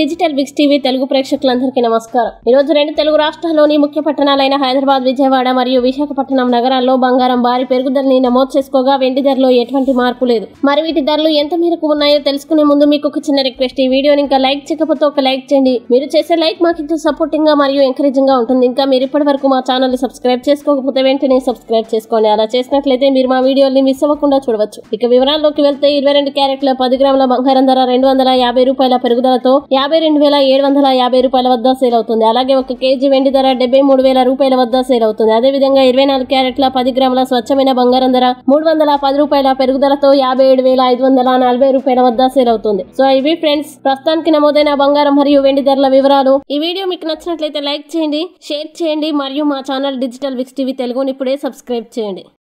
digital Biggs TV Telugu ప్రేక్షకులందరికీ నమస్కారం ఈ రోజు రెండు తెలుగు రాష్ట్రాల్లోని ముఖ్య పట్టణాలైన హైదరాబాద్ విజయవాడ మరియు విశాఖపట్నం నగరాల్లో బంగారం భారీ పెరుగుదలని నమోదు చేసుకోగా వెండి ధరలో ఎటువంటి మార్పు లేదు మరి వీటి ధరలు ఎంత మేరకు ఉన్నాయో తెలుసుకునే ముందు మీకు ఒక చిన్న రిక్వెస్ట్ ఈ వీడియోని ఇంకా లైక్ చేయకపోతే ఒక లైక్ చేయండి మీరు చేసే లైక్ మాకు ఇంత సపోర్టింగ్ గా మరియు ఎంకరేజింగ్ గా ఉంటుంది ఇంకా మీరు ఇప్పటి వరకు మా ఛానల్ సబ్స్క్రైబ్ చేసుకోకపోతే వెంటనే సబ్స్క్రైబ్ చేసుకోండి అలా చేసినట్లయితే మీరు మా వీడియోని మిస్ అవ్వకుండా చూడవచ్చు ఇక వివరాల్లోకి వెళ్తే ఇరవై రెండు క్యారెట్ల పది గ్రాముల బంగారం ధర రెండు వందల యాభై రూపాయల పెరుగుదలతో యాభై రెండు వేల ఏడు వందల యాభై రూపాయల వద్ద సేల్ అవుతుంది అలాగే ఒక కేజీ వెండి ధర డెబ్బై మూడు వేల రూపాయల వద్ద సేల్ అవుతుంది అదేవిధంగా ఇరవై నాలుగు క్యారెట్ల పది గ్రాముల స్వచ్ఛమైన బంగారం ధర మూడు వందల పది రూపాయల పెరుగుదలతో యాభై ఏడు వేల ఐదు వందల నలభై రూపాయల వద్ద సేల్ అవుతుంది సో ఇవి ఫ్రెండ్స్ ప్రస్తుతానికి నమోదైన బంగారం మరియు వెండి ధరల వివరాలు ఈ వీడియో మీకు నచ్చినట్లయితే లైక్ చేయండి షేర్ చేయండి మరియు మా ఛానల్ డిజిటల్ విక్స్ టీవీ తెలుగుని ఇప్పుడే సబ్స్క్రైబ్ చేయండి